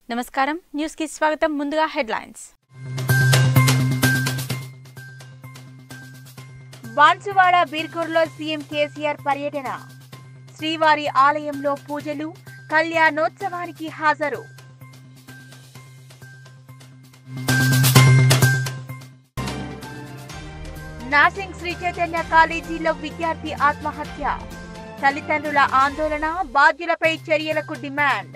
నమస్కారం న్యూస్ కి స్వాగతం ముందుగా హెడ్లైన్స్ బాన్సువాడ బీర్కూర్లో సీఎం కేసీఆర్ పర్యటన శ్రీవారి ఆలయంలో పూజలు కళ్యాణోత్సవానికి హాజరు నాసింగ్ శ్రీ చైతన్య కాలేజీలో విద్యార్థి ఆత్మహత్య తల్లిదండ్రుల ఆందోళన బాధ్యులపై చర్యలకు డిమాండ్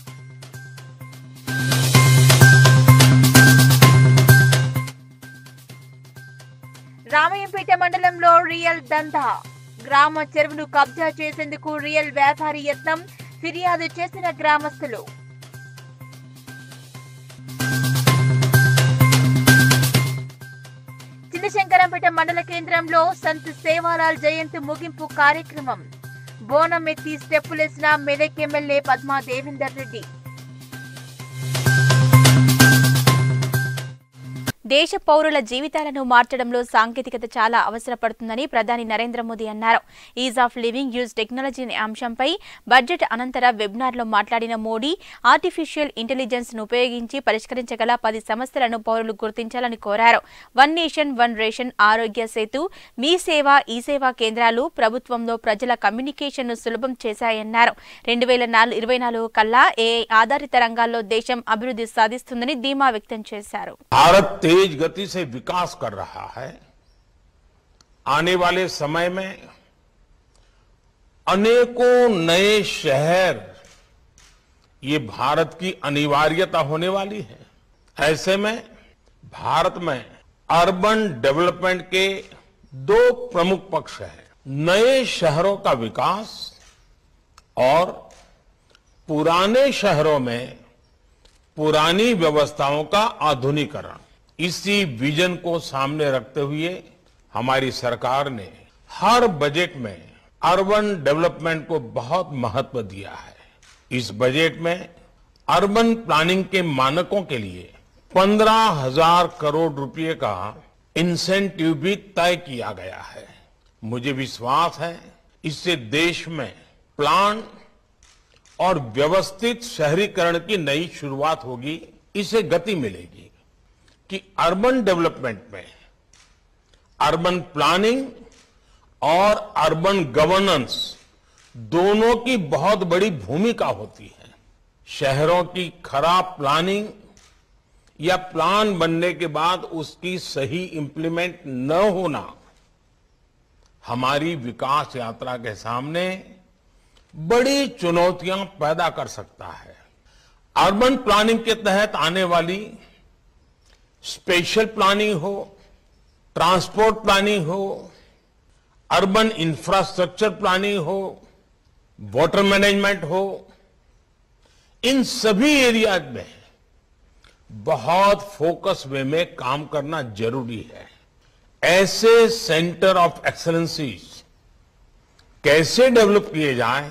రామయ్యంపేట మండలంలో రియల్ దందా గ్రామ చెరువును కబ్జా చేసేందుకు రియల్ వ్యాపారి యత్నం ఫిర్యాదు చేసిన గ్రామస్తులు చిన్నశంకరంపేట మండల కేంద్రంలో సంత్ సేవాలాల్ జయంతి ముగింపు కార్యక్రమం బోనం ఎత్తి స్టెప్పులేసిన మెదక్ ఎమ్మెల్యే పద్మా దేవేందర్ రెడ్డి దేశ పౌరుల జీవితాలను మార్చడంలో సాంకేతికత చాలా అవసరపడుతుందని ప్రధాని నరేంద్ర మోదీ అన్నారు ease of living use technology అనే అంశంపై బడ్జెట్ అనంతర వెబినార్లో మాట్లాడిన మోడీ ఆర్టిఫిషియల్ ఇంటెలిజెన్స్ ను ఉపయోగించి పరిష్కరించగల పది సమస్యలను పౌరులు గుర్తించాలని కోరారు వన్ నేషన్ వన్ రేషన్ ఆరోగ్య సేతు మీ సేవ ఈ సేవా కేంద్రాలు ప్రభుత్వంలో ప్రజల కమ్యూనికేషన్ ను సులభం చేశాయన్నారు రెండు వేల నాలుగు ఇరవై నాలుగు కల్లా ఏఐ ఆధారిత రంగాల్లో దేశం అభివృద్ధి సాధిస్తుందని ధీమా వ్యక్తం చేశారు भारत तेज गति से विकास कर रहा है आने वाले समय में अनेकों नए शहर ये भारत की अनिवार्यता होने वाली है ऐसे में भारत में अर्बन डेवलपमेंट के दो प्रमुख पक्ष हैं नए शहरों का विकास और पुराने शहरों में पुरानी व्यवस्थाओं का आधुनिकरण इसी विजन को सामने रखते हुए हमारी सरकार ने हर बजट में अर्बन डेवलपमेंट को बहुत महत्व दिया है इस बजट में अर्बन प्लानिंग के मानकों के लिए पंद्रह हजार करोड़ रुपए का इंसेंटिव भी तय किया गया है मुझे विश्वास है इससे देश में प्लान और व्यवस्थित शहरीकरण की नई शुरुआत होगी इसे गति मिलेगी कि अर्बन डेवलपमेंट में अर्बन प्लानिंग और अर्बन गवर्नेंस दोनों की बहुत बड़ी भूमिका होती है शहरों की खराब प्लानिंग या प्लान बनने के बाद उसकी सही इंप्लीमेंट न होना हमारी विकास यात्रा के सामने बड़ी चुनौतियां पैदा कर सकता है अर्बन प्लानिंग के तहत आने वाली स्पेशल प्लानिंग हो ट्रांसपोर्ट प्लानिंग हो अर्बन इंफ्रास्ट्रक्चर प्लानिंग हो वाटर मैनेजमेंट हो इन सभी एरियाज में बहुत फोकस वे में काम करना जरूरी है ऐसे सेंटर ऑफ एक्सलेंसीज कैसे डेवलप किए जाएं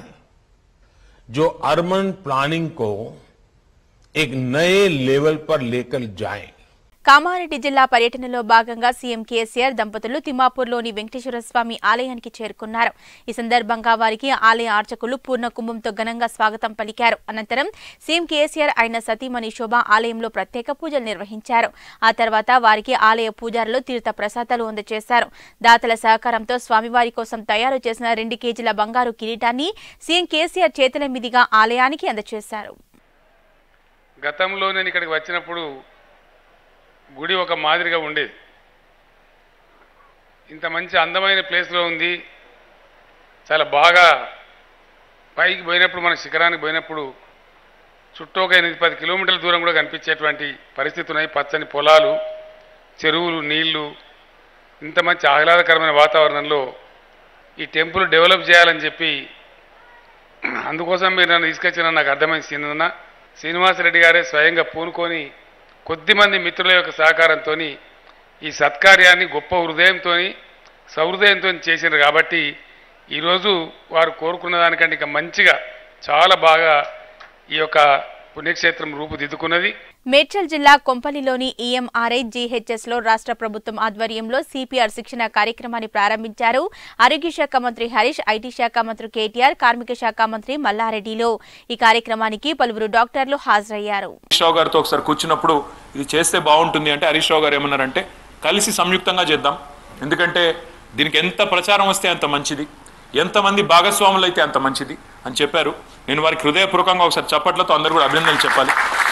जो अर्बन प्लानिंग को एक नए लेवल पर लेकर जाएं కామారెడ్డి జిల్లా పర్యటనలో భాగంగా సీఎం కేసీఆర్ దంపతులు తిమ్మాపూర్లోని వెంకటేశ్వర స్వామి ఆలయానికి చేరుకున్నారు ఈ సందర్భంగా వారికి ఆలయ అర్చకులు పూర్ణ కుంభంతో ఘనంగా స్వాగతం పలికారు అనంతరం సీఎం కేసీఆర్ ఆయన సతీమణి శోభ ఆలయంలో ప్రత్యేక పూజలు నిర్వహించారు ఆ తర్వాత వారికి ఆలయ పూజారులు తీర్థ ప్రసాదాలు అందజేశారు దాతల సహకారంతో స్వామివారి కోసం తయారు చేసిన రెండు కేజీల బంగారు కిరీటాన్ని సీఎం కేసీఆర్ చేతుల మీదుగా ఆలయానికి అందజేశారు గతంలో నేను ఇక్కడికి వచ్చినప్పుడు గుడి ఒక మాదిరిగా ఉండేది ఇంత మంచి అందమైన ప్లేస్లో ఉంది చాలా బాగా పైకి పోయినప్పుడు మన శిఖరానికి పోయినప్పుడు చుట్టూ ఒక ఎనిమిది పది కిలోమీటర్ల దూరం కూడా కనిపించేటువంటి పరిస్థితి ఉన్నాయి పచ్చని పొలాలు చెరువులు నీళ్లు ఇంత మంచి ఆహ్లాదకరమైన వాతావరణంలో ఈ టెంపుల్ డెవలప్ చేయాలని చెప్పి అందుకోసం మీరు నన్ను తీసుకొచ్చిన నాకు అర్థమైంది సీనన్న శ్రీనివాసరెడ్డి గారే స్వయంగా పూనుకొని కొద్దిమంది మిత్రుల యొక్క సహకారంతో ఈ సత్కార్యాన్ని గొప్ప హృదయంతో సహృదయంతో చేసినారు కాబట్టి ఈరోజు వారు కోరుకున్న దానికంటే ఇంకా మంచిగా చాలా బాగా ఈ యొక్క పుణ్యక్షేత్రం రూపుదిద్దుకున్నది మేడ్చల్ జిల్లా కొంపల్లిలోని ఈఎంఆర్ఐ జీహెచ్ఎస్ లో రాష్ట్ర ప్రభుత్వం ఆధ్వర్యంలో సిపిఆర్ శిక్షణ కార్యక్రమాన్ని ప్రారంభించారు ఆరోగ్య శాఖ మంత్రి హరీష్ ఐటీ శాఖ మంత్రి కేటీఆర్ కార్మిక శాఖ మంత్రి మల్లారెడ్డిలో ఈ కార్యక్రమానికి పలువురు డాక్టర్లు హాజరయ్యారు హరీష్ రావు గారితో ఒకసారి కూర్చున్నప్పుడు ఇది చేస్తే బాగుంటుంది అంటే హరీష్ రావు గారు ఏమన్నారంటే కలిసి సంయుక్తంగా చేద్దాం ఎందుకంటే దీనికి ఎంత ప్రచారం వస్తే అంత మంచిది ఎంతమంది భాగస్వాములు అయితే అంత మంచిది అని చెప్పారు నేను వారికి హృదయపూర్వకంగా ఒకసారి చప్పట్లతో అందరూ కూడా అభినందనలు చెప్పాలి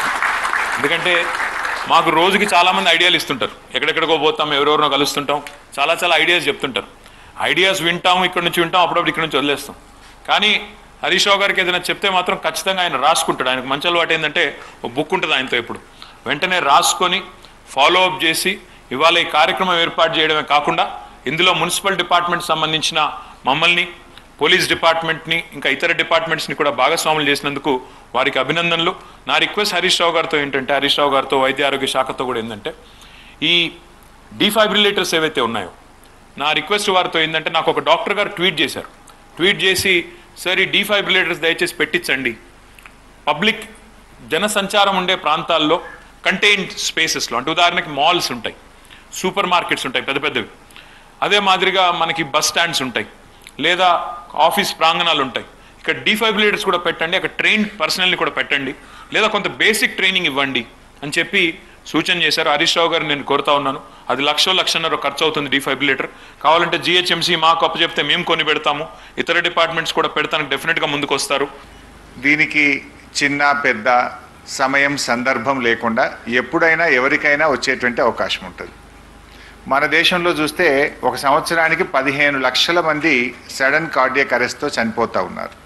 ఎందుకంటే మాకు రోజుకి చాలామంది ఐడియాలు ఇస్తుంటారు ఎక్కడెక్కడికో పోతాం ఎవరెవరినో కలుస్తుంటాం చాలా చాలా ఐడియాస్ చెప్తుంటారు ఐడియాస్ వింటాం ఇక్కడ నుంచి వింటాం అప్పుడప్పుడు ఇక్కడ నుంచి వదిలేస్తాం కానీ హరీష్ రావు గారికి ఏదైనా చెప్తే మాత్రం ఖచ్చితంగా ఆయన రాసుకుంటాడు ఆయనకు మంచి అలవాటు ఏంటంటే ఒక బుక్ ఉంటుంది ఆయనతో ఇప్పుడు వెంటనే రాసుకొని ఫాలో అప్ చేసి ఇవాళ ఈ కార్యక్రమం ఏర్పాటు చేయడమే కాకుండా ఇందులో మున్సిపల్ డిపార్ట్మెంట్ సంబంధించిన మమ్మల్ని పోలీస్ డిపార్ట్మెంట్ని ఇంకా ఇతర డిపార్ట్మెంట్స్ని కూడా భాగస్వాములు చేసినందుకు వారికి అభినందనలు నా రిక్వెస్ట్ హరీష్ రావు గారితో ఏంటంటే హరీష్ రావు గారితో వైద్య ఆరోగ్య శాఖతో కూడా ఏంటంటే ఈ డిఫైబ్రిలేటర్స్ ఏవైతే ఉన్నాయో నా రిక్వెస్ట్ వారితో ఏంటంటే నాకు ఒక డాక్టర్ గారు ట్వీట్ చేశారు ట్వీట్ చేసి సార్ ఈ డిఫైబ్రిలేటర్స్ దయచేసి పెట్టించండి పబ్లిక్ జనసంచారం ఉండే ప్రాంతాల్లో కంటైన్డ్ స్పేసెస్లో అంటే ఉదాహరణకి మాల్స్ ఉంటాయి సూపర్ మార్కెట్స్ ఉంటాయి పెద్ద పెద్దవి అదే మాదిరిగా మనకి బస్ స్టాండ్స్ ఉంటాయి లేదా ఆఫీస్ ప్రాంగణాలు ఉంటాయి ఇక్కడ డిఫైబ్రిలేటర్స్ కూడా పెట్టండి అక్కడ ట్రైన్ పర్సనల్ని కూడా పెట్టండి లేదా కొంత బేసిక్ ట్రైనింగ్ ఇవ్వండి అని చెప్పి సూచన చేశారు హరీష్ రావు గారు నేను కోరుతా ఉన్నాను అది లక్ష లక్షన్నర ఖర్చు అవుతుంది డిఫైబ్రిలేటర్ కావాలంటే జిహెచ్ఎంసీ మాకు అప్పచెప్తే మేము కొని పెడతాము ఇతర డిపార్ట్మెంట్స్ కూడా పెడతానికి డెఫినెట్గా ముందుకు వస్తారు దీనికి చిన్న పెద్ద సమయం సందర్భం లేకుండా ఎప్పుడైనా ఎవరికైనా వచ్చేటువంటి అవకాశం ఉంటుంది మన దేశంలో చూస్తే ఒక సంవత్సరానికి పదిహేను లక్షల మంది సడన్ కార్డియక్ అరెస్ట్తో చనిపోతూ ఉన్నారు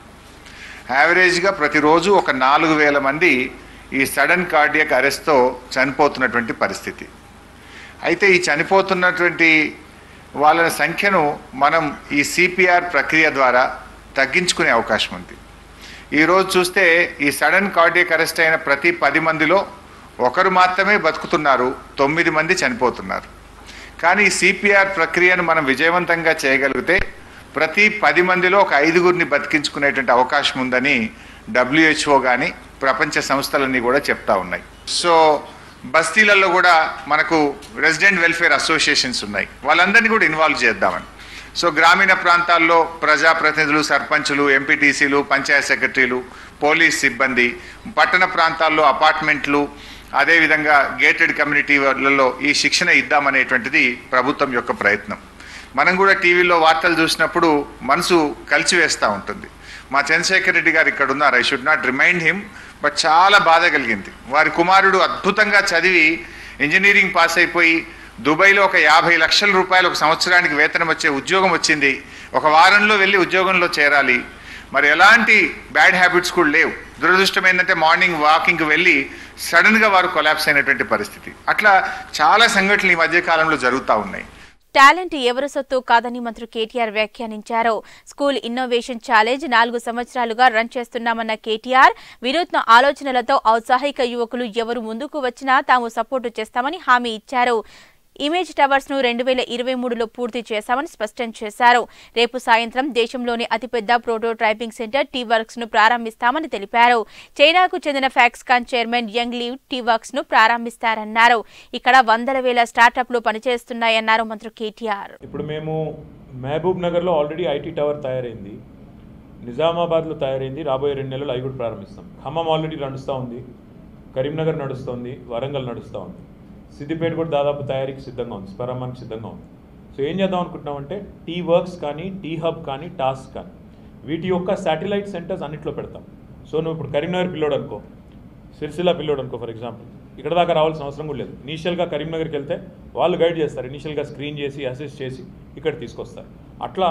యావరేజ్గా ప్రతిరోజు ఒక నాలుగు వేల మంది ఈ సడన్ కార్డియక్ అరెస్ట్తో చనిపోతున్నటువంటి పరిస్థితి అయితే ఈ చనిపోతున్నటువంటి వాళ్ళ సంఖ్యను మనం ఈ సిపిఆర్ ప్రక్రియ ద్వారా తగ్గించుకునే అవకాశం ఉంది ఈరోజు చూస్తే ఈ సడన్ కార్డియక్ అరెస్ట్ అయిన ప్రతి పది మందిలో ఒకరు మాత్రమే బతుకుతున్నారు తొమ్మిది మంది చనిపోతున్నారు కానీ ఈ సిపిఆర్ ప్రక్రియను మనం విజయవంతంగా చేయగలిగితే ప్రతి పది మందిలో ఒక ఐదుగురిని బతికించుకునేటువంటి అవకాశం ఉందని డబ్ల్యూహెచ్ఓ కానీ ప్రపంచ సంస్థలన్నీ కూడా చెప్తా ఉన్నాయి సో బస్తీలలో కూడా మనకు రెసిడెంట్ వెల్ఫేర్ అసోసియేషన్స్ ఉన్నాయి వాళ్ళందరినీ కూడా ఇన్వాల్వ్ చేద్దామని సో గ్రామీణ ప్రాంతాల్లో ప్రజాప్రతినిధులు సర్పంచులు ఎంపీటీసీలు పంచాయత్ సెక్రటరీలు పోలీస్ సిబ్బంది పట్టణ ప్రాంతాల్లో అపార్ట్మెంట్లు అదేవిధంగా గేటెడ్ కమ్యూనిటీలలో ఈ శిక్షణ ఇద్దామనేటువంటిది ప్రభుత్వం యొక్క ప్రయత్నం మనం కూడా టీవీలో వార్తలు చూసినప్పుడు మనసు కలిచివేస్తూ ఉంటుంది మా చంద్రశేఖర్ రెడ్డి గారు ఇక్కడ ఉన్నారు I should not remind him but చాలా బాధ కలిగింది వారి కుమారుడు అద్భుతంగా చదివి ఇంజనీరింగ్ పాస్ అయిపోయి దుబాయ్లో ఒక యాభై లక్షల రూపాయలు ఒక సంవత్సరానికి వేతనం వచ్చే ఉద్యోగం వచ్చింది ఒక వారంలో వెళ్ళి ఉద్యోగంలో చేరాలి మరి ఎలాంటి బ్యాడ్ హ్యాబిట్స్ కూడా లేవు దురదృష్టం ఏంటంటే మార్నింగ్ వాకింగ్కి వెళ్ళి సడన్గా వారు కొలాప్స్ అయినటువంటి పరిస్థితి అట్లా చాలా సంఘటనలు ఈ మధ్య కాలంలో జరుగుతూ ఉన్నాయి టాలెంట్ ఎవరి సొత్తు కాదని మంత్రి కేటీఆర్ వ్యాఖ్యానించారు స్కూల్ ఇన్నోవేషన్ ఛాలెంజ్ నాలుగు సంవత్సరాలుగా రన్ చేస్తున్నామన్న కేటీఆర్ వినూత్న ఆలోచనలతో ఔత్సాహిక యువకులు ఎవరు ముందుకు వచ్చినా తాము సపోర్టు చేస్తామని హామీ ఇచ్చారు ఇమేజ్ టవర్స్ ను రెండు వేల ఇరవై మూడులో పూర్తి చేశామని స్పష్టం చేశారు రేపు సాయంత్రం దేశంలోని అతిపెద్ద ప్రోటోటైపింగ్ సెంటర్ టీ వర్క్స్ ను ప్రారంభిస్తామని తెలిపారు చైనాకు చెందిన Foxconn chairman Young Liu T Works ను ప్రారంభిస్తారన్నారు ఇక్కడ వందల వేల స్టార్టప్లు పనిచేస్తున్నాయన్నారు మంత్రి కేటీఆర్ ఇప్పుడు మేము మహబూబ్ నగర్లో ఆల్రెడీ ఐటీ టవర్ తయారైంది నిజామాబాద్లో తయారైంది రాబోయే రెండు నెలలు అవి కూడా ప్రారంభిస్తాం ఖమ్మం ఆల్రెడీ నడుస్తూ ఉంది కరీంనగర్ నడుస్తోంది వరంగల్ నడుస్తూ ఉంది సిద్దిపేట కూడా దాదాపు తయారీకి సిద్ధంగా ఉంది స్పరామానికి సిద్ధంగా ఉంది సో ఏం చేద్దాం అనుకుంటున్నామంటే టీ వర్క్స్ కానీ టీ హబ్ కానీ టాస్క్ కానీ వీటి యొక్క శాటిలైట్ సెంటర్స్ అన్నిట్లో పెడతాం సో నువ్వు ఇప్పుడు కరీంనగర్ పిల్లోడు అనుకో సిరిసిల్ల పిల్లోడు అనుకో ఫర్ ఎగ్జాంపుల్ ఇక్కడ దాకా రావాల్సిన అవసరం కూడా లేదు ఇనీషియల్గా కరీంనగర్కి వెళ్తే వాళ్ళు గైడ్ చేస్తారు ఇనీషియల్గా స్క్రీన్ చేసి అసిస్ట్ చేసి ఇక్కడ తీసుకొస్తారు అట్లా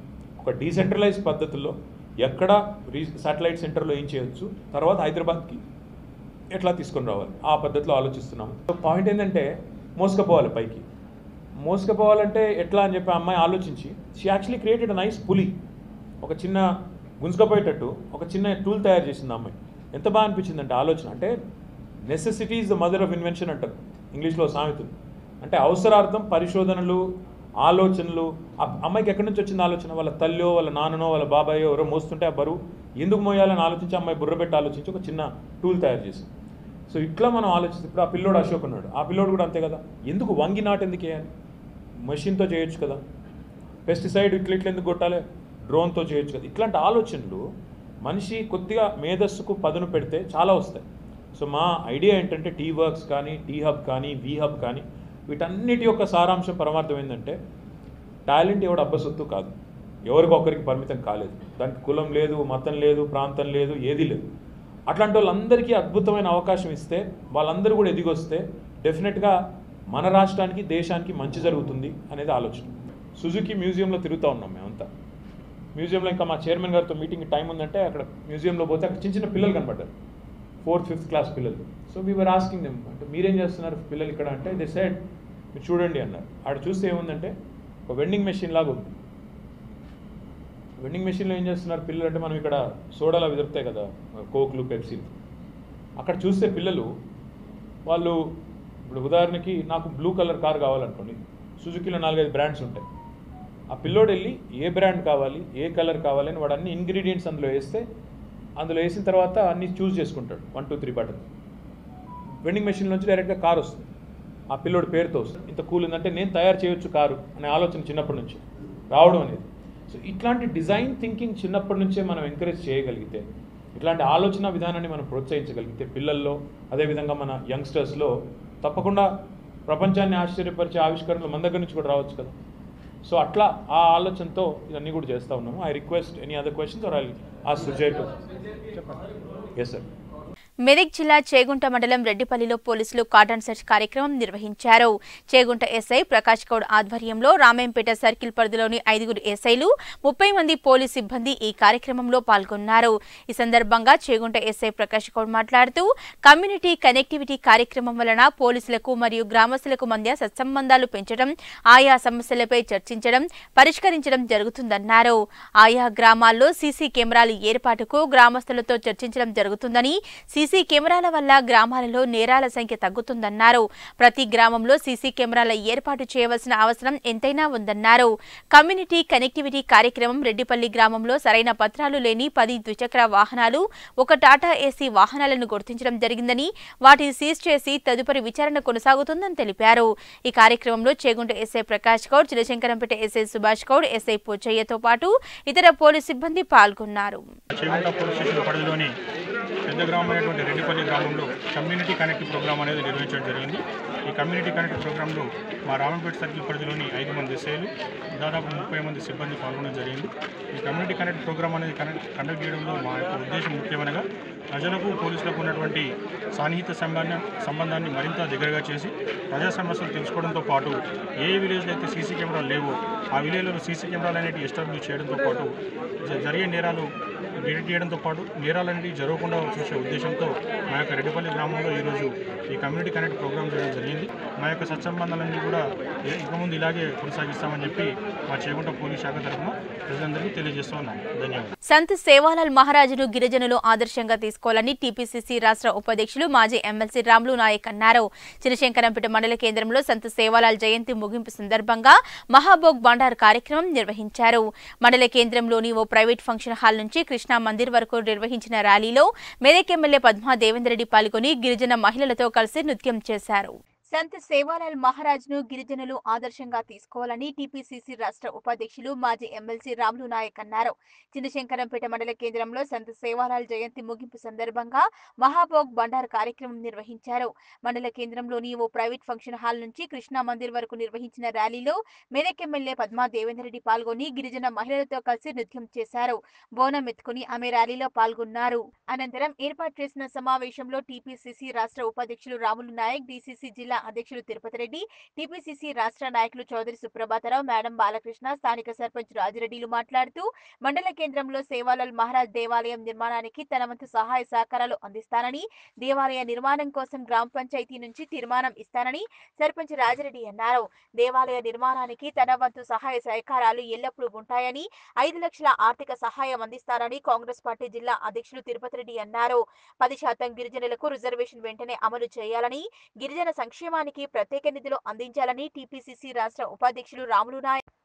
ఒక డీసెంట్రలైజ్ పద్ధతుల్లో ఎక్కడ రీ శాటిలైట్ సెంటర్లో ఏం చేయొచ్చు తర్వాత హైదరాబాద్కి ఎట్లా తీసుకొని రావాలి ఆ పద్ధతిలో ఆలోచిస్తున్నాము పాయింట్ ఏంటంటే మోసుకపోవాలి పైకి మోసుకపోవాలంటే ఎట్లా అని చెప్పి ఆ అమ్మాయి ఆలోచించి షీ యాక్చువల్లీ క్రియేటెడ్ నైస్ పులి ఒక చిన్న గుంజుకపోయేటట్టు ఒక చిన్న టూల్ తయారు చేసింది ఆ అమ్మాయి ఎంత బాగా అనిపించింది అంటే ఆలోచన అంటే necessity is the mother of invention అంటారు ఇంగ్లీష్లో సామెత ఉంది. అంటే అవసరార్థం పరిశోధనలు ఆలోచనలు ఆ అమ్మాయికి ఎక్కడి నుంచి వచ్చింది ఆలోచన వాళ్ళ తల్లో వాళ్ళ నాన్ననో వాళ్ళ బాబాయో ఎవరో మోస్తుంటే ఆ బరువు ఎందుకు మోయాలని ఆలోచించి అమ్మాయి బుర్ర పెట్టి ఆలోచించి ఒక చిన్న టూల్ తయారు చేసింది సో ఇట్లా మనం ఆలోచిస్తే ఇప్పుడు ఆ పిల్లోడు అశోక్ ఉన్నాడు ఆ పిల్లోడు కూడా అంతే కదా ఎందుకు వంగి నాటు ఎందుకు వేయాలి మెషిన్తో చేయొచ్చు కదా పెస్టిసైడ్ ఇట్లా ఇట్లా ఎందుకు కొట్టాలి డ్రోన్తో చేయొచ్చు కదా ఇట్లాంటి ఆలోచనలు మనిషి కొద్దిగా మేధస్సుకు పదును పెడితే చాలా వస్తాయి సో మా ఐడియా ఏంటంటే టీ వర్క్స్ కానీ టీ హబ్ కానీ వి హబ్ కానీ వీటన్నిటి యొక్క సారాంశం పరమార్థం ఏంటంటే టాలెంట్ ఎవడు అబ్బసొత్తు కాదు ఎవరికి ఒక్కరికి పరిమితం కాలేదు దానికి కులం లేదు మతం లేదు ప్రాంతం లేదు ఏది లేదు అట్లాంటి వాళ్ళందరికీ అద్భుతమైన అవకాశం ఇస్తే వాళ్ళందరూ కూడా ఎదిగొస్తే డెఫినెట్గా మన రాష్ట్రానికి దేశానికి మంచి జరుగుతుంది అనేది ఆలోచన సుజుకి మ్యూజియంలో తిరుగుతూ ఉన్నాం మేమంతా మ్యూజియంలో ఇంకా మా చైర్మన్ గారితో మీటింగ్ టైం ఉందంటే అక్కడ మ్యూజియంలో పోతే అక్కడ చిన్న చిన్న పిల్లలు కనపడ్డారు ఫోర్త్ ఫిఫ్త్ క్లాస్ పిల్లలు so we were asking them అంటే మీరేం చేస్తున్నారు పిల్లలు ఇక్కడ అంటే దే సైడ్ మీరు చూడండి అన్నారు ఆడ చూస్తే ఏముందంటే ఒక వెండింగ్ మెషిన్ లాగా ఉంది వెండింగ్ మెషిన్లో ఏం చేస్తున్నారు పిల్లలు అంటే మనం ఇక్కడ సోడాలు అవి దొరుకుతాయి కదా కోక్లు పెప్సీలు అక్కడ చూస్తే పిల్లలు వాళ్ళు ఇప్పుడు ఉదాహరణకి నాకు బ్లూ కలర్ కార్ కావాలనుకోండి సుజుకిలో నాలుగైదు బ్రాండ్స్ ఉంటాయి ఆ పిల్లోడు వెళ్ళి ఏ బ్రాండ్ కావాలి ఏ కలర్ కావాలి అని వాడు అన్ని ఇంగ్రీడియంట్స్ అందులో వేస్తే అందులో వేసిన తర్వాత అన్ని చూస్ చేసుకుంటాడు one two three button vending machine నుంచి డైరెక్ట్గా కార్ వస్తుంది ఆ పిల్లోడి పేరుతో వస్తుంది ఇంత కూల్ ఉందంటే నేను తయారు చేయొచ్చు కారు అనే ఆలోచన చిన్నప్పటి నుంచి రావడం అనేది సో ఇట్లాంటి డిజైన్ థింకింగ్ చిన్నప్పటి నుంచే మనం ఎంకరేజ్ చేయగలిగితే ఇట్లాంటి ఆలోచన విధానాన్ని మనం ప్రోత్సహించగలిగితే పిల్లల్లో అదేవిధంగా మన యంగ్స్టర్స్లో తప్పకుండా ప్రపంచాన్ని ఆశ్చర్యపరిచే ఆవిష్కరణలు మన దగ్గర నుంచి కూడా రావచ్చు కదా సో అట్లా ఆ ఆలోచనతో ఇవన్నీ కూడా చేస్తూ ఉన్నాము I request any other questions or I uh suggest చెప్పండి ఎస్ సార్ మెదక్ జిల్లా చేగుంట మండలం రెడ్డిపల్లిలో పోలీసులు కాటన్ సెర్చ్ కార్యక్రమం నిర్వహించారు చేగుంట ఎస్ఐ ప్రకాష్ గౌడ్ ఆధ్వర్యంలో రామేంపేట సర్కిల్ పరిధిలోని ఐదుగురు ఎస్ఐలు ముప్పై మంది పోలీస్ సిబ్బంది ఈ కార్యక్రమంలో పాల్గొన్నారు ఈ సందర్భంగా చేగుంట ఎస్ఐ ప్రకాష్ గౌడ్ మాట్లాడుతూ కమ్యూనిటీ కనెక్టివిటీ కార్యక్రమం వలన పోలీసులకు మరియు గ్రామస్తులకు మధ్య సత్సంబంధాలు పెంచడం ఆయా సమస్యలపై చర్చించడం పరిష్కరించడం జరుగుతుందన్నారు ఆయా గ్రామాల్లో సీసీ కెమెరాల ఏర్పాటుకు గ్రామస్తులతో చర్చించడం జరుగుతుందని సీసీ కెమెరాల వల్ల గ్రామాలలో నేరాల సంఖ్య తగ్గుతుందన్నారు ప్రతి గ్రామంలో సీసీ కెమెరాల ఏర్పాటు చేయవలసిన అవసరం ఎంతైనా ఉందన్నారు కమ్యూనిటీ కనెక్టివిటీ కార్యక్రమం రెడ్డిపల్లి గ్రామంలో సరైన పత్రాలు లేని పది ద్విచక్ర వాహనాలు ఒక టాటా ఏసీ వాహనాలను గుర్తించడం జరిగిందని వాటిని సీజ్ చేసి తదుపరి విచారణ కొనసాగుతుందని తెలిపారు ఈ కార్యక్రమంలో Chegunta SI Prakash Goud Chilashankarampet SI Subhash Goud SI పోచయ్యతో పాటు ఇతర పోలీస్ సిబ్బంది పాల్గొన్నారు చేగుంట పోలీస్ స్టేషన్ పరిధిలోని పెద్ద గ్రామం అయినటువంటి రెడ్డిపల్లి గ్రామంలో కమ్యూనిటీ కనెక్ట్ ప్రోగ్రామ్ అనేది నిర్వహించడం జరిగింది ఈ కమ్యూనిటీ కనెక్ట్ ప్రోగ్రాంలో మా రామంపేట సర్కిల్ పరిధిలోని ఐదు మంది ఎస్ఐలు దాదాపు ముప్పై మంది సిబ్బంది పాల్గొనడం జరిగింది ఈ కమ్యూనిటీ కనెక్ట్ ప్రోగ్రామ్ అనేది కనెక్ట్ కండక్ట్ చేయడంలో మా యొక్క ఉద్దేశం ముఖ్యమనగా ప్రజలకు పోలీసులకు ఉన్నటువంటి సాన్నిహిత సంబంధ సంబంధాన్ని మరింత దగ్గరగా చేసి ప్రజా సమస్యలు తెలుసుకోవడంతో పాటు ఏ విలేజ్లో అయితే సీసీ కెమెరాలు లేవో ఆ విలేజ్లో సీసీ కెమెరాలు అనేవి ఎస్టాబ్లిష్ చేయడంతో పాటు జ- జరిగే నేరాలు డిటెక్ట్ చేయడంతో పాటు నేరాలు అనేవి జరగకుండా చూసే ఉద్దేశంతో మా యొక్క రెడ్డిపల్లి గ్రామంలో ఈరోజు ఈ కమ్యూనిటీ కనెక్ట్ ప్రోగ్రామ్ చేయడం జరిగింది మా యొక్క సత్సంబంధాలన్నీ కూడా ఏ- ఇక ముందు ఇలాగే కొనసాగిస్తామని చెప్పి మా చేగుంట పోలీస్ శాఖ తరఫున ప్రజలందరికీ తెలియజేస్తూ ఉన్నాను ధన్యవాదాలు సంత్ సేవాలాల్ మహారాజును గిరిజనులు ఆదర్శంగా తీసుకోవాలని టీపీసీసీ రాష్ట్ర ఉపాధ్యక్షులు మాజీ ఎమ్మెల్సీ రాములు నాయక్ అన్నారు చినశంకరంపేట మండల కేంద్రంలో సంత్ సేవాలాల్ జయంతి ముగింపు సందర్భంగా మహాభోగ్ బండార్ కార్యక్రమం నిర్వహించారు మండల కేంద్రంలోని ఓ ప్రైవేట్ ఫంక్షన్ హాల్ నుంచి కృష్ణా మందిర్ వరకు నిర్వహించిన ర్యాలీలో మెదక్ ఎమ్మెల్యే పద్మా దేవేందర్ రెడ్డి పాల్గొని గిరిజన మహిళలతో కలిసి నృత్యం చేశారు సంత్ సేవాలాల్ మహారాజ్ ను గిరిజనులు ఆదర్శంగా తీసుకోవాలని టీపీసీసీ రాష్ట్ర ఉపాధ్యక్షులు మాజీ ఎమ్మెల్సీ రాములు నాయక్ అన్నారు చిన్నశంకరంపేట మండల కేంద్రంలో సంత్ సేవాలాల్ జయంతి ముగింపు సందర్భంగా మహాభోగ్ బండార్ కార్యక్రమం నిర్వహించారు మండల కేంద్రంలోని ఓ ప్రైవేట్ ఫంక్షన్ హాల్ నుంచి కృష్ణా మందిర్ వరకు నిర్వహించిన ర్యాలీలో మెదక్ ఎమ్మెల్యే పద్మా దేవేందర్ రెడ్డి పాల్గొని గిరిజన మహిళలతో కలిసి నృత్యం చేశారు బోనం ఎత్తుకుని ఆమె ర్యాలీలో పాల్గొన్నారు అనంతరం ఏర్పాటు చేసిన సమావేశంలో టీపీసీసీ రాష్ట్ర ఉపాధ్యక్షులు రాములు నాయక్ డీసీసీ జిల్లా అధ్యక్షులు తిరుపతి రెడ్డి టీపీసీసీ రాష్ట్ర నాయకులు చౌదరి సుప్రభాతరావు మేడం బాలకృష్ణ స్థానిక సర్పంచ్ రాజిరెడ్డిలు మాట్లాడుతూ మండల కేంద్రంలో సేవాలాల్ మహారాజ్ దేవాలయం నిర్మాణానికి తన వంతు సహాయ సహకారాలు అందిస్తానని దేవాలయ నిర్మాణం కోసం గ్రామ పంచాయతీ నుంచి తీర్మానం ఇస్తానని సర్పంచ్ రాజిరెడ్డి అన్నారు దేవాలయ నిర్మాణానికి తన వంతు సహాయ సహకారాలు ఎల్లప్పుడూ ఉంటాయని ఐదు లక్షల ఆర్థిక సహాయం అందిస్తానని కాంగ్రెస్ పార్టీ జిల్లా అధ్యక్షులు తిరుపతి రెడ్డి అన్నారు పది శాతం గిరిజనులకు రిజర్వేషన్ వెంటనే అమలు చేయాలని గిరిజన సంక్షేమానికి ప్రత్యేక నిధులు అందించాలని టీపీసీసీ రాష్ట్ర ఉపాధ్యక్షులు రాములు నాయక్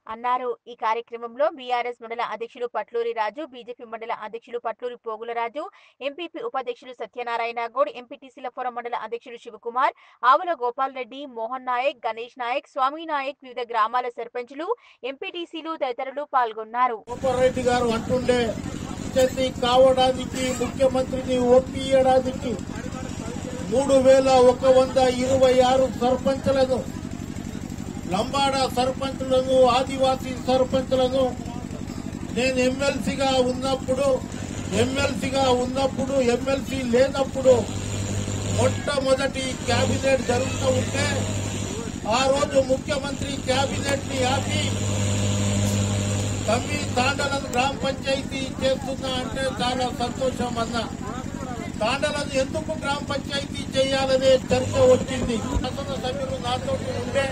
అన్నారు ఈ కార్యక్రమంలో బీఆర్ఎస్ మండల అధ్యక్షులు పట్లూరి రాజు బీజేపీ మండల అధ్యక్షులు పట్లూరి పోగులరాజు ఎంపీపీ ఉపాధ్యక్షులు సత్యనారాయణ గౌడ్ ఎంపీటీసీల ఫోరం మండల అధ్యక్షులు శివకుమార్ ఆవుల గోపాల్ రెడ్డి మోహన్ నాయక్ గణేష్ నాయక్ స్వామి నాయక్ వివిధ గ్రామాల సర్పంచులు ఎంపీటీసీలు తదితరులు పాల్గొన్నారు రెడ్డి గారు అంటుండే చేతి కావడానికి ముఖ్యమంత్రిని ఒప్పియడానికి మూడు వేల ఒక వంద ఇరవై ఆరు సర్పంచులను లంబాడ సర్పంచులను ఆదివాసీ సర్పంచులను నేను ఎమ్మెల్సీగా ఉన్నప్పుడు ఎమ్మెల్సీగా ఉన్నప్పుడు ఎమ్మెల్సీ లేనప్పుడు మొట్టమొదటి కేబినెట్ జరుగుతూ ఉంటే ఆ రోజు ముఖ్యమంత్రి కేబినెట్ ని ఆపి తమ్మి తాండలను గ్రామ పంచాయతీ చేస్తున్నా అంటే చాలా సంతోషం అన్న తాండలను ఎందుకు గ్రామ పంచాయతీ చేయాలనే చర్చ వచ్చింది శాసన సభ్యులు నాతో ఉండే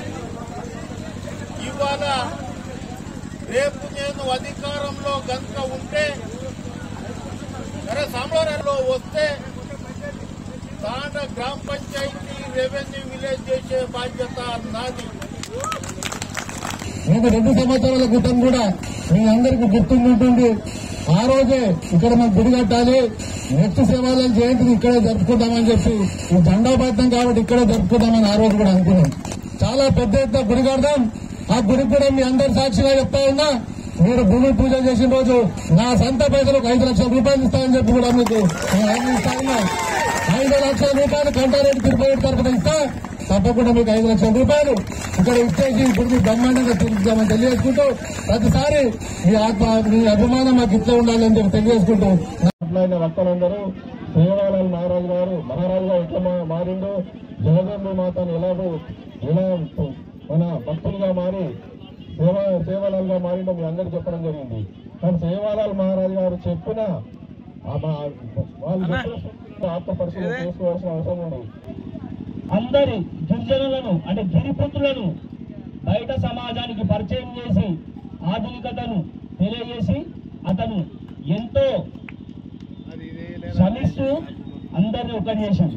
ఇవాళ రేపు నేను అధికారంలో గనుక ఉంటే సరే సాంబారంలో వస్తే తాండ గ్రామ పంచాయతీ రెవెన్యూ విలేజ్ చేసే బాధ్యత నాది నేను రెండు సంవత్సరాల క్రితం కూడా మీ అందరికీ గుర్తుంటుంది ఆ రోజే ఇక్కడ మనం గుడి కట్టాలి నెక్స్ట్ సేవాలయం జయంతిని ఇక్కడే జరుపుకుందామని చెప్పి ఈ జెండాబద్ధం కాబట్టి ఇక్కడే జరుపుకుందామని ఆ రోజు కూడా అనుకున్నాం చాలా పెద్ద ఎత్తున గుడి కడదాం ఆ గుడికి కూడా మీ అందరి సాక్షిగా చెప్తా ఉన్నా మీరు భూమి పూజ చేసిన రోజు నా సొంత పైసలకు ఐదు లక్షల రూపాయలు ఇస్తామని చెప్పి కూడా మీకు నేను హామీ ఇస్తా ఉన్నా ఐదు లక్షల రూపాయలు కంటారెడ్డి తిరుపతి తరపున ఇస్తా తప్పకుండా మీకు ఐదు లక్షల రూపాయలు ఇక్కడ ఇచ్చేసి ఇప్పుడు మీకు బ్రహ్మాండంగా తిరుగుతామని తెలియజేసుకుంటూ ప్రతిసారి మీ ఆత్మ మీ అభిమానం మాకు ఇట్లా ఉండాలని చెప్పి తెలియజేసుకుంటూ మాట్లాడిన వక్తలందరూ సేవాలాల్ మహారాజు గారు మహారాజుగా ఎట్లా మా- మారిండు జగదంబి మాతను ఎలాగో ఎలా మన భక్తులుగా మారి సేవ సేవాలాల్గా మారిండో మీ అందరికీ చెప్పడం జరిగింది కానీ సేవాలాల్ మహారాజు గారు చెప్పిన ఆ మా- వాళ్ళు చెప్పిన ఆత్మ పరిశీలన చేసుకోవాల్సిన అవసరం ఉంది అందరి గిరిజనులను అంటే గిరిపుత్రులను బయట సమాజానికి పరిచయం చేసి ఆధునికతను తెలియజేసి అతను ఎంతో శ్రమిస్తూ అందరిని ఒకటి చేసింది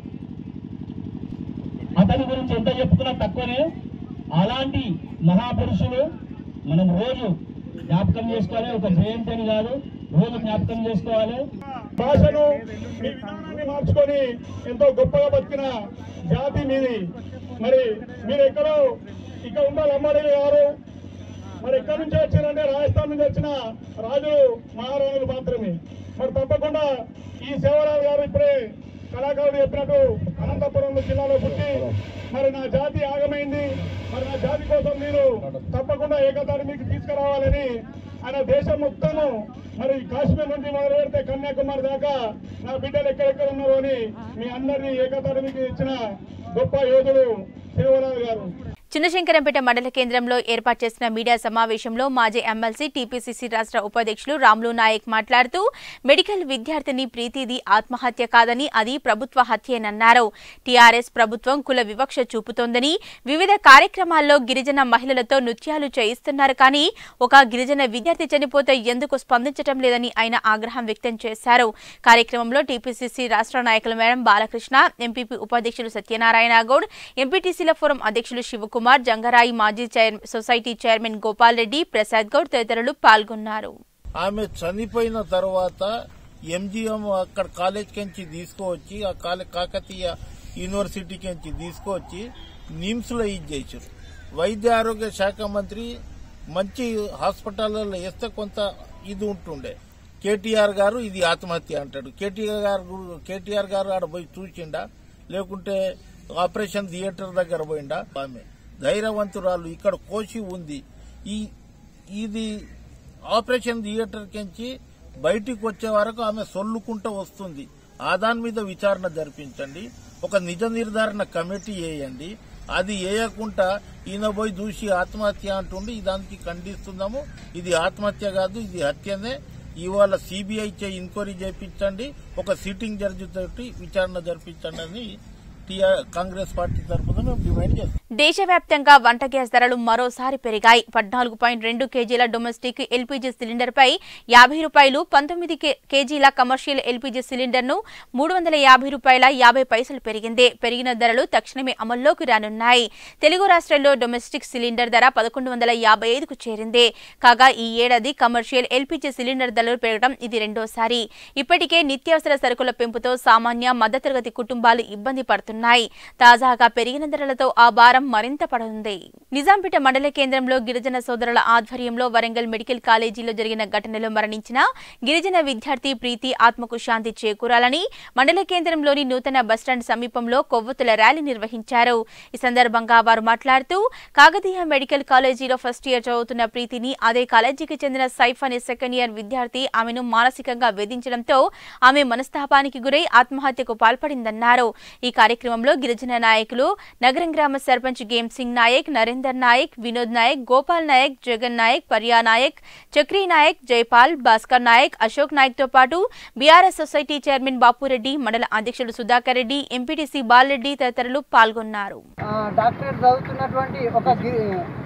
అతని గురించి ఎంత చెప్పుకున్నా తక్కువనే అలాంటి మహాపురుషులు మనం రోజు జ్ఞాపకం చేసుకోవాలి ఒక జయంతి అని కాదు రోజు జ్ఞాపకం చేసుకోవాలి భాషను మీ విధానాన్ని మార్చుకొని ఎంతో గొప్పగా బతికిన జాతి మీది మరి మీరు ఎక్కడో ఇక్కడ ఉన్న లంబాడీలు గారు మరి ఎక్కడి నుంచి వచ్చారంటే రాజస్థాన్ నుంచి వచ్చిన రాజులు మహారాణులు మాత్రమే మరి తప్పకుండా ఈ సేవరాజు గారు ఇప్పుడే కళాకారుడు చెప్పినట్టు అనంతపురం జిల్లాలో పుట్టి మరి నా జాతి ఆగమైంది మరి నా జాతి కోసం మీరు తప్పకుండా ఏకతాటి మీకు తీసుకురావాలని ఆయన దేశం మొత్తము మరి కాశ్మీర్ నుండి మొదలు పెడితే కన్యాకుమారి దాకా నా బిడ్డలు ఎక్కడెక్కడ ఉన్నారు అని మీ అందరినీ ఏకతాటి మీకు ఇచ్చిన గొప్ప యోధుడు సేవరాజు గారు చిన్నశంకరంపేట మండల కేంద్రంలో ఏర్పాటు చేసిన మీడియా సమావేశంలో మాజీ ఎమ్మెల్సీ టీపీసీసీ రాష్ట్ర ఉపాధ్యక్షులు రాములు నాయక్ మాట్లాడుతూ మెడికల్ విద్యార్థిని ప్రీతిది ఆత్మహత్య కాదని అది ప్రభుత్వ హత్యేనన్నారు టీఆర్ఎస్ ప్రభుత్వం కుల వివక్ష చూపుతోందని వివిధ కార్యక్రమాల్లో గిరిజన మహిళలతో నృత్యాలు చేయిస్తున్నారు కానీ ఒక గిరిజన విద్యార్థి చనిపోతే ఎందుకు స్పందించడం లేదని ఆయన ఆగ్రహం వ్యక్తం చేశారు కార్యక్రమంలో టీపీసీసీ రాష్ట్ర నాయకులు మేడం బాలకృష్ణ ఎంపీపీ ఉపాధ్యక్షులు సత్యనారాయణ గౌడ్ ఎంపీటీసీల ఫోరం అధ్యక్షులు శివకుమార్ జంగరాయి మాజీ chair society chairman Gopal Reddy Prasad Goud తదితరులు పాల్గొన్నారు ఆమె చనిపోయిన తర్వాత ఎంజిఎం అక్కడ కాలేజ్ కించి తీసుకువచ్చి ఆ కాలేజ్ కాకతీయ యూనివర్సిటీ కించి తీసుకువచ్చి నిమ్స్ లో ఇది చేశారు వైద్య ఆరోగ్య శాఖ మంత్రి మంచి హాస్పిటల్లో వేస్తే కొంత ఇది ఉంటుండే కేటీఆర్ గారు ఇది ఆత్మహత్య అంటాడు కేటీఆర్ గారు కేటీఆర్ గారు ఆడ పోయి చూసిండా లేకుంటే ఆపరేషన్ థియేటర్ దగ్గర పోయిండా ఆమె ధైర్యవంతురాలు ఇక్కడ కోసి ఉంది ఈ ఇది ఆపరేషన్ థియేటర్ కించి బయటికి వచ్చే వరకు ఆమె సొల్లుకుంటూ వస్తుంది ఆ దాని మీద విచారణ జరిపించండి ఒక నిజ నిర్ధారణ కమిటీ వేయండి అది వేయకుండా ఈయన పోయి చూసి ఆత్మహత్య అంటుండి దానికి ఖండిస్తున్నాము ఇది ఆత్మహత్య కాదు ఇది హత్యనే ఇవాళ సిబిఐ చే ఎంక్వైరీ చేయించండి ఒక సిట్టింగ్ జడ్జి తోటి విచారణ జరిపించండి అని టీఆర్ కాంగ్రెస్ పార్టీ తరఫున మేము డిమాండ్ చేస్తాం దేశవ్యాప్తంగా వంట గ్యాస్ ధరలు మరోసారి పెరిగాయి పద్నాలుగు పాయింట్ రెండు కేజీల డొమెస్టిక్ ఎల్పీజీ సిలిండర్ పై యాభై రూపాయలు పంతొమ్మిది కే- కేజీల కమర్షియల్ ఎల్పీజీ సిలిండర్ ను మూడు వందల యాభై రూపాయల యాభై పైసలు పెరిగింది పెరిగిన ధరలు తక్షణమే అమల్లోకి రానున్నాయి తెలుగు రాష్ట్రాల్లో డొమెస్టిక్ సిలిండర్ ధర పదకొండు వందల యాభై ఐదుకు చేరింది కాగా ఈ ఏడాది కమర్షియల్ ఎల్పీజీ సిలిండర్ ధరలు పెరగడం ఇది రెండోసారి ఇప్పటికే నిత్యావసర సరుకుల పెంపుతో సామాన్య మధ్యతరగతి కుటుంబాలు ఇబ్బంది పడుతున్నాయి తాజాగా పెరిగిన ధరలతో ఆ భారం మరింత పడనుంది నిజాంపేట మండల కేంద్రంలో గిరిజన సోదరుల ఆధ్వర్యంలో వరంగల్ మెడికల్ కాలేజీలో జరిగిన ఘటనలో మరణించిన గిరిజన విద్యార్థి ప్రీతి ఆత్మకు శాంతి చేకూరాలని మండల కేంద్రంలోని నూతన బస్టాండ్ సమీపంలో కొవ్వొత్తుల ర్యాలీ నిర్వహించారు ఈ సందర్భంగా వారు మాట్లాడుతూ కాకతీయ మెడికల్ కాలేజీలో ఫస్ట్ ఇయర్ చదువుతున్న ప్రీతిని అదే కాలేజీకి చెందిన సైఫ్ అనే సెకండ్ ఇయర్ విద్యార్థి ఆమెను మానసికంగా వేధించడంతో ఆమె మనస్తాపానికి గురై ఆత్మహత్యకు పాల్పడిందన్నారు ఈ కార్యక్రమంలో గిరిజన నాయకులు నగరం గ్రామ సర్పంచ్ గేమ్ సింగ్ నాయక్ నరేందర్ నాయక్ వినోద్ నాయక్ గోపాల్ నాయక్ జగన్ నాయక్ పర్యా నాయక్ చక్రీ నాయక్ జైపాల్ భాస్కర్ నాయక్ అశోక్ నాయక్ తో పాటు బీఆర్ఎస్ సొసైటీ చైర్మన్ బాపురెడ్డి మండల అధ్యక్షుడు సుధాకర్ రెడ్డి ఎంపీటీసీ బాలరెడ్డి తదితరులు పాల్గొన్నారు ఆ, డాక్టరేట్ చదువుతున్నటువంటి ఒక గి-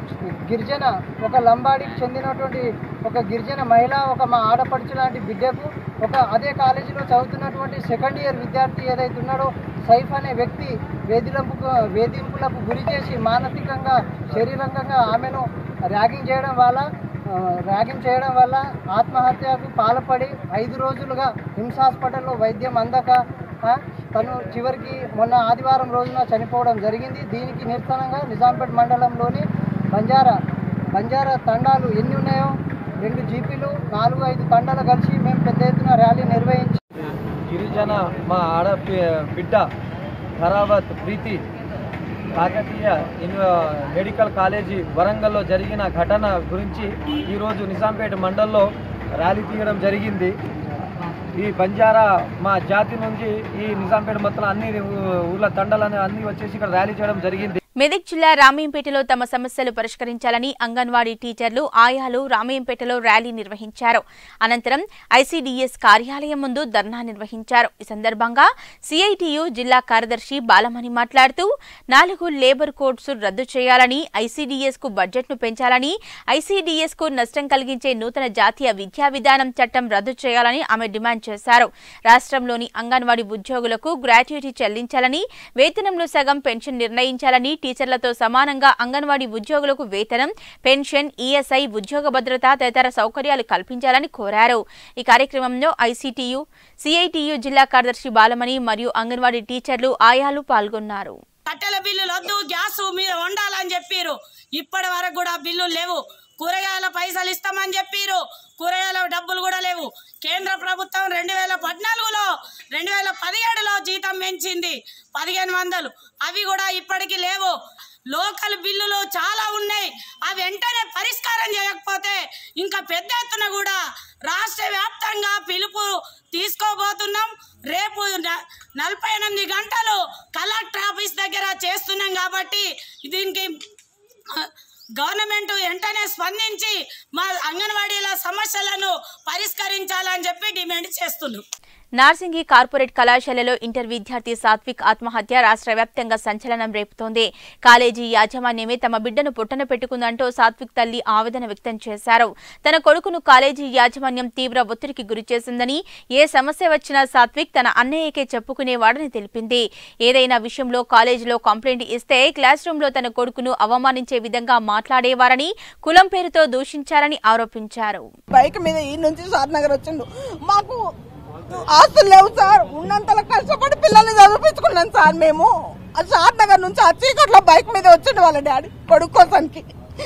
గిరిజన ఒక లంబాడికి చెందినటువంటి ఒక గిరిజన మహిళ ఒక మా ఆడపడుచు లాంటి బిడ్డకు ఒక అదే కాలేజీలో చదువుతున్నటువంటి సెకండ్ ఇయర్ విద్యార్థి ఏదైతే ఉన్నాడో సైఫ్ అనే వ్యక్తి వేధింపుకు వేధింపులకు గురి చేసి మానసికంగా శారీరకంగా ఆమెను ర్యాగింగ్ చేయడం వల్ల ఆ, ర్యాగింగ్ చేయడం వల్ల ఆత్మహత్యకు పాల్పడి ఐదు రోజులుగా హిమ్స్ హాస్పిటల్లో వైద్యం అందక ఆ, తను చివరికి మొన్న ఆదివారం రోజున చనిపోవడం జరిగింది దీనికి నిరసనగా నిజాంపేట్ మండలంలోని బంజారా బంజారా తండాలు ఎన్ని ఉన్నాయో రెండు జీపీలు నాలుగు ఐదు తండాలు కలిసి మేము పెద్ద ఎత్తున ర్యాలీ నిర్వహించి గిరిజన మా ఆడ బిడ్డ ధరావత్ ప్రీతి కాకతీయ ఇన్- మెడికల్ కాలేజీ వరంగల్లో జరిగిన ఘటన గురించి ఈరోజు నిజాంపేట మండల్లో ర్యాలీ తీయడం జరిగింది ఈ బంజారా మా జాతి నుంచి ఈ నిజాంపేట మొత్తం అన్ని ఊ- ఊళ్ళ తండలని అన్ని వచ్చేసి ఇక్కడ ర్యాలీ చేయడం జరిగింది మెదక్ జిల్లా రామయ్యంపేటలో తమ సమస్యలు పరిష్కరించాలని అంగన్వాడీ టీచర్లు ఆయాలు రామయ్యంపేటలో ర్యాలీ నిర్వహించారు అనంతరం ఐసీడీఎస్ కార్యాలయం ముందు ధర్నా నిర్వహించారు ఈ సందర్భంగా సిఐటియు జిల్లా కార్యదర్శి బాలమణి మాట్లాడుతూ నాలుగు లేబర్ కోడ్స్ రద్దు చేయాలని ఐసీడీఎస్ కు బడ్జెట్ ను పెంచాలని ఐసీడీఎస్ కు నష్టం కలిగించే నూతన జాతీయ విద్యా విధానం చట్టం రద్దు చేయాలని ఆమె డిమాండ్ చేశారు రాష్ట్రంలోని అంగన్వాడీ ఉద్యోగులకు గ్రాట్యుటీ చెల్లించాలని వేతనంలో సగం పెన్షన్ నిర్ణయించాలని టీచర్లతో సమానంగా అంగన్వాడీ ఉద్యోగులకు వేతనం పెన్షన్ ఈఎస్ఐ ఉద్యోగ భద్రత తదితర సౌకర్యాలు కల్పించాలని కోరారు ఈ కార్యక్రమంలో ఐసీటీయు సిఐటియు జిల్లా కార్యదర్శి బాలమణి మరియు అంగన్వాడీ టీచర్లు ఆయాలు పాల్గొన్నారు కట్టెల బిల్లులు వద్దు గ్యాస్ మీద వండాలని చెప్పిర్రు ఇప్పటి వరకు కూడా బిల్లులు లేవు కూరగాయల పైసలు ఇస్తామని చెప్పిర్రు కూరగాయల డబ్బులు కూడా లేవు కేంద్ర ప్రభుత్వం రెండు వేల పద్నాలుగులో రెండు వేల పదిహేడులో జీతం పెంచింది పదిహేను వందలు అవి కూడా ఇప్పటికీ లేవు లోకల్ బిల్లులు చాలా ఉన్నాయి అవి వెంటనే పరిష్కారం చేయకపోతే ఇంకా పెద్ద ఎత్తున కూడా రాష్ట్ర వ్యాప్తంగా పిలుపు తీసుకోబోతున్నాం రేపు న- నలభై ఎనిమిది గంటలు కలెక్టర్ ఆఫీస్ దగ్గర చేస్తున్నాం కాబట్టి దీనికి ఆ, గవర్నమెంట్ వెంటనే స్పందించి మా అంగన్వాడీల సమస్యలను పరిష్కరించాలని చెప్పి డిమాండ్ చేస్తున్నాం నార్సింగి కార్పొరేట్ కళాశాలలో ఇంటర్ విద్యార్థి సాత్విక్ ఆత్మహత్య రాష్ట్ర వ్యాప్తంగా సంచలనం రేపుతోంది కాలేజీ యాజమాన్యమే తమ బిడ్డను పుట్టన పెట్టుకుందంటూ సాత్విక్ తల్లి ఆవేదన వ్యక్తం చేశారు తన కొడుకును కాలేజీ యాజమాన్యం తీవ్ర ఒత్తిడికి గురి చేసిందని ఏ సమస్య వచ్చినా సాత్విక్ తన అన్నయ్యకే చెప్పుకునేవాడని తెలిపింది ఏదైనా విషయంలో కాలేజీలో కంప్లైంట్ ఇస్తే క్లాస్ రూంలో తన కొడుకును అవమానించే విధంగా మాట్లాడేవారని కులం పేరుతో దూషించారని ఆరోపించారు బైక్ మీద ఈ నుంచి షాద్ నగర్ వచ్చిండు మాకు ఆస్తులు లేవు సార్ ఉన్నంతలో కష్టపడి పిల్లల్ని చదివించుకున్నాం సార్ మేము ఆ షాద్ నగర్ నుంచి ఆ చీకట్లో బైక్ మీద వచ్చిండు వాళ్ళ డాడీ కొడుకు కోసానికి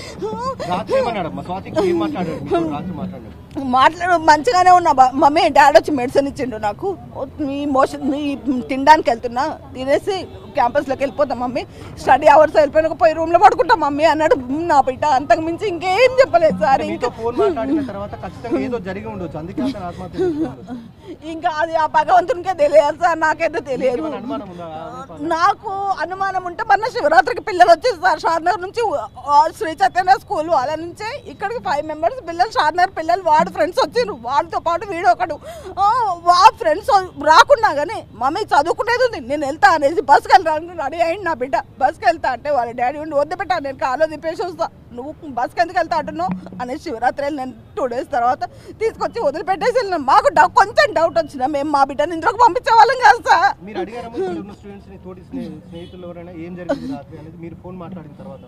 మాట్లాడు మంచిగానే ఉన్నా బా- మమ్మీ డాడీ వచ్చి మెడిసిన్ ఇచ్చిండు నాకు మీ మోషన్ మీ తినడానికి వెళ్తున్నా తినేసి క్యాంపస్లోకి వెళ్ళిపోతాం మమ్మీ స్టడీ అవర్స్ వెళ్ళిపోయినాక పోయి రూమ్ లో పడుకుంటాం మమ్మీ అన్నాడు "ఉమ్, నా బిడ్డ అంతకు మించి ఇంకేం చెప్పలేదు సార్ ఇంకా ఫోన్ మాట్లాడిన తర్వాత ఖచ్చితంగా ఏదో జరిగి ఉండొచ్చు అందుకే అతను ఆత్మహత్య చేసుకున్నాడు. ఇంకా అది ఆ భగవంతునికే తెలియదు సార్ నాకైతే తెలియదు ఏమైనా అనుమానం ఉందా? నాకు అనుమానం ఉంటే మొన్న శివరాత్రికి పిల్లలు వచ్చేసి సార్ షాద్నగర్ నుంచి ఆ, శ్రీ చైతన్య స్కూల్ వాళ్ళ నుంచే ఇక్కడికి ఫైవ్ మెంబర్స్ పిల్లలు షాద్నగర్ పిల్లలు వాడు వాడు ఫ్రెండ్స్ వచ్చిండ్రు వాడితో పాటు వీడు ఒకడు ఆ, వా ఫ్రెండ్స్ రాకున్నా కానీ మమ్మీ చదువుకునేది ఉంది నేను వెళ్తా అనేసి బస్కి వెళ్తాను రెడీ అయింది నా బిడ్డ బస్కి వెళ్తా అంటే వాళ్ళ డాడీ ఉండి వద్దు పెట్టా నేను కాలో తిప్పేసి వస్తా నువ్వు బస్కి ఎందుకు వెళ్తా అంటున్నావు అనేసి శివరాత్రి వెళ్ళి నేను టూ డేస్ తర్వాత తీసుకొచ్చి వదిలిపెట్టేసి వెళ్ళినాను మాకు డౌ- కొంచెం డౌట్ వచ్చిన మేము మా బిడ్డని ఇందులోకి పంపించే వాళ్ళం కాదు సార్ మీరు అడిగారమ్మా ఇక్కడ ఉన్న స్టూడెంట్స్ ని తోటి స్నే- స్నేహితులు ఎవరైనా ఏం జరిగింది రాత్రి అనేది మీరు ఫోన్ మాట్లాడిన తర్వాత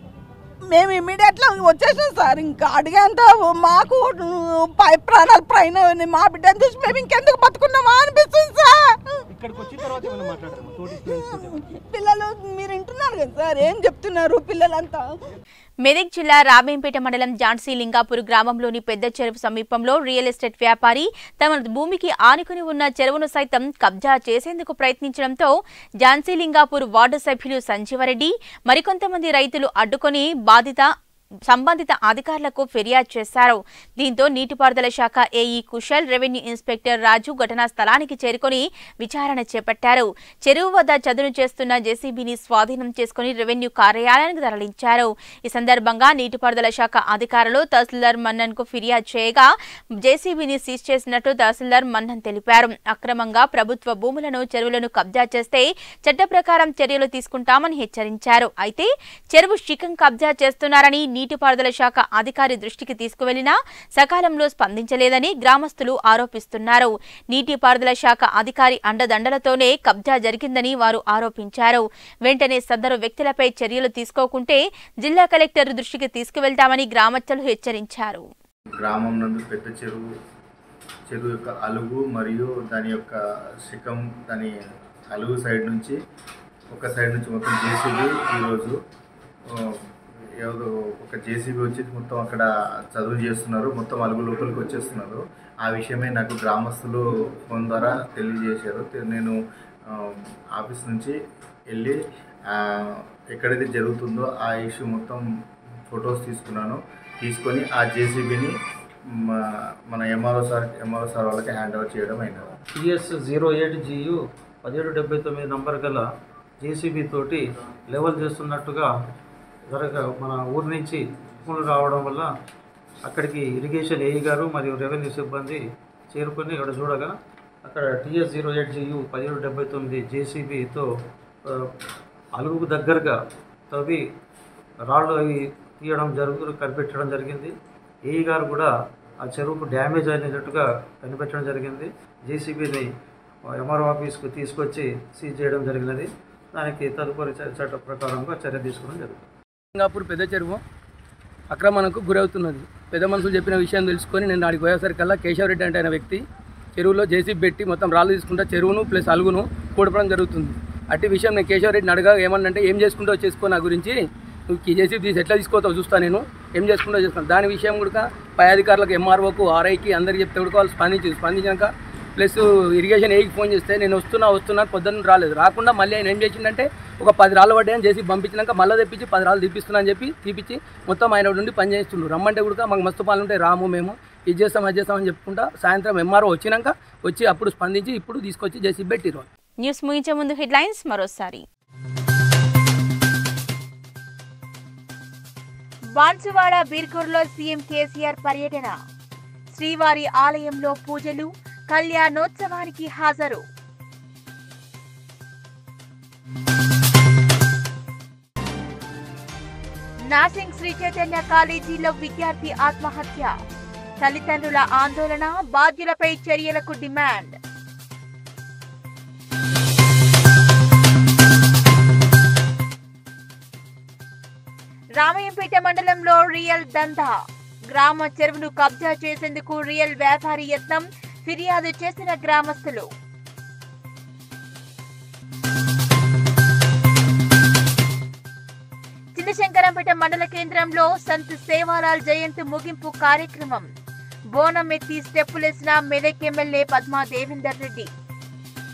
మేము ఇమీడియట్గా వచ్చేసాం సార్ ఇంకా అడిగేంత మాకు పై ప్రాణాలు పైన మా బిడ్డను చూసి మేము ఇంకెందుకు బతుకున్నామా అనిపిస్తుంది సార్ ఇక్కడికి వచ్చిన తర్వాత ఏమైనా మాట్లాడారమ్మా తోటి స్టూడెంట్స్ తోటి పిల్లలు మీరు వింటున్నారు కదా సార్ ఏం చెప్తున్నారు పిల్లలంతా మెదక్ జిల్లా రాబేంపేట మండలం ఝాన్సీ లింగాపూర్ గ్రామంలోని పెద్ద చెరువు సమీపంలో రియల్ ఎస్టేట్ వ్యాపారి తమ భూమికి ఆనుకుని ఉన్న చెరువును సైతం కబ్జా చేసేందుకు ప్రయత్నించడంతో ఝాన్సీ లింగాపూర్ వార్డు సభ్యులు సంజీవరెడ్డి మరికొంతమంది రైతులు అడ్డుకొని బాధిత సంబంధిత అధికారులకు ఫిర్యాదు చేశారు దీంతో నీటిపారుదల శాఖ AE Kushal revenue inspector Raju ఘటనా స్థలానికి చేరుకొని విచారణ చేపట్టారు చెరువు వద్ద చదును చేస్తున్న జేసీబీని స్వాధీనం చేసుకుని రెవెన్యూ కార్యాలయానికి తరలించారు ఈ సందర్భంగా నీటిపారుదల శాఖ అధికారులు తహసీల్దార్ మన్నన్ కు ఫిర్యాదు చేయగా జేసీబీని సీజ్ చేసినట్టు తహసీల్దార్ మన్నన్ తెలిపారు అక్రమంగా ప్రభుత్వ భూములను చెరువులను కబ్జా చేస్తే చట్ట ప్రకారం చర్యలు తీసుకుంటామని హెచ్చరించారు అయితే చెరువు శిఖం కబ్జా చేస్తున్నారని నీటిపారుదల శాఖ అధికారి దృష్టికి తీసుకువెళ్లినా సకాలంలో స్పందించలేదని గ్రామస్తులు ఆరోపిస్తున్నారు నీటిపారుదల శాఖ అధికారి అండదండలతోనే కబ్జా జరిగిందని వారు ఆరోపించారు వెంటనే సదరు వ్యక్తులపై చర్యలు తీసుకోకుంటే జిల్లా కలెక్టర్ దృష్టికి తీసుకువెళ్తామని గ్రామస్తులు హెచ్చరించారు గ్రామం నందు పెద్ద చెరువు చెరువు యొక్క అలుగు మరియు దాని యొక్క శిఖం దాని అలుగు సైడ్ నుంచి ఒక సైడ్ నుంచి మొత్తం జేసీబీ ఈరోజు ఆ, ఏదో ఒక జేసీబీ వచ్చి మొత్తం అక్కడ చదువు చేస్తున్నారు మొత్తం అలుగు లోపలికి వచ్చేస్తున్నారు ఆ విషయమే నాకు గ్రామస్తులు ఫోన్ ద్వారా తెలియజేశారు తె- నేను ఆ, ఆఫీస్ నుంచి వెళ్ళి ఆ, ఎక్కడైతే జరుగుతుందో ఆ ఇష్యూ మొత్తం ఫొటోస్ తీసుకున్నాను తీసుకొని ఆ జేసీబీని మన ఎంఆర్ఓ సార్ ఎంఆర్ఓ సార్ వాళ్ళకి హ్యాండ్ ఓవర్ చేయడం అయినది టిఎస్ జీరో ఎయిట్ జియు పదిహేడు డెబ్బై తొమ్మిది నంబర్ గల జేసీబీ తోటి లెవెల్ చేస్తున్నట్టుగా జరగ మన ఊరి నుంచి ఫోన్లు రావడం వల్ల అక్కడికి ఇరిగేషన్ ఏఈ గారు మరియు రెవెన్యూ సిబ్బంది చేరుకొని ఇక్కడ చూడగా అక్కడ టిఎస్ జీరో ఎయిట్ జియు పదిహేడు డెబ్బై తొమ్మిది జేసీబీతో అలుగుకు దగ్గరగా తవ్వి రాళ్ళు అవి తీయడం జరుగు కనిపెట్టడం జరిగింది ఏఈ గారు కూడా ఆ చెరువుకు డ్యామేజ్ అయినట్టుగా కనిపెట్టడం జరిగింది జేసీబీని ఎంఆర్ఓ ఆఫీస్కు తీసుకొచ్చి సీజ్ చేయడం జరిగినది దానికి తదుపరి చ- చట్ట ప్రకారంగా చర్య తీసుకోవడం జరుగుతుంది సింగాపూర్ పెద్ద చెరువు ఆక్రమణకు గురవుతున్నది పెద్ద మనుషులు చెప్పిన విషయం తెలుసుకొని నేను ఆడికి పోయేసరికల్లా కేశవరెడ్డి అంటే ఆయన వ్యక్తి చెరువులో జేసీబీ పెట్టి మొత్తం రాళ్ళు తీసుకుంటా చెరువును ప్లస్ అలుగును కూడపడం జరుగుతుంది అట్టి విషయం నేను కేశవరెడ్డిని అడగా ఏమన్నంటే ఏం చేసుకుంటావు చేసుకో నా గురించి నువ్వు ఈ జేసీబీ తీసి ఎట్లా తీసుకోతావు చూస్తా నేను ఏం చేసుకుంటావు చేస్తాను దాని విషయం కూడా పై అధికారులకు ఎంఆర్ఓకు ఆర్ఐకి అందరికి చెప్తే కూడా వాళ్ళు స్పందించి స్పందించాక ప్లస్ ఇరిగేషన్ ఏకి ఫోన్ చేస్తే నేను వస్తున్నా వస్తున్నా పొద్దున్న రాలేదు రాకుండా మళ్ళీ ఆయన ఏం చేసిందంటే ఒక పది రాళ్ళు పడ్డాయని చేసి పంపించినాక మళ్ళీ తెప్పించి పది రాళ్ళు తీపిస్తున్నా అని చెప్పి తీపిచ్చి మొత్తం ఆయన నుండి పని చేస్తుండ్రు రమ్మంటే కూడా మాకు మస్తు పనులు ఉంటాయి రాము మేము ఇది చేస్తాం అది చేస్తామని చెప్పుకుంటా సాయంత్రం ఎంఆర్ఓ వచ్చినాక వచ్చి అప్పుడు స్పందించి ఇప్పుడు తీసుకొచ్చి చేసి పెట్టిరు న్యూస్ ముగించే ముందు హెడ్లైన్స్ మరోసారి బాన్సువాడ బీర్కూర్లో సీఎం కేసీఆర్ పర్యటన శ్రీవారి ఆలయంలో పూజలు కళ్యాణోత్సవానికి హాజరు నాసింగ్ శ్రీ చైతన్య కాలేజీలో విద్యార్థి ఆత్మహత్య తల్లిదండ్రుల ఆందోళన బాధ్యులపై చర్యలకు డిమాండ్ రామయ్యంపేట మండలంలో రియల్ దందా గ్రామ చెరువును కబ్జా చేసేందుకు రియల్ వ్యాపారి యత్నం ఫిర్యాదు చేసిన గ్రామస్తులు చిన్నశంకరంపేట మండల కేంద్రంలో సంత్ సేవాలాల్ జయంతి ముగింపు కార్యక్రమం బోనం ఎత్తి స్టెప్పులేసిన మెదక్ ఎమ్మెల్యే పద్మా దేవేందర్ రెడ్డి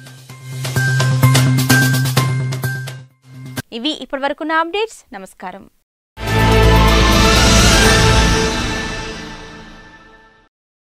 ఇవి ఇప్పటివరకున్న అప్డేట్స్ నమస్కారం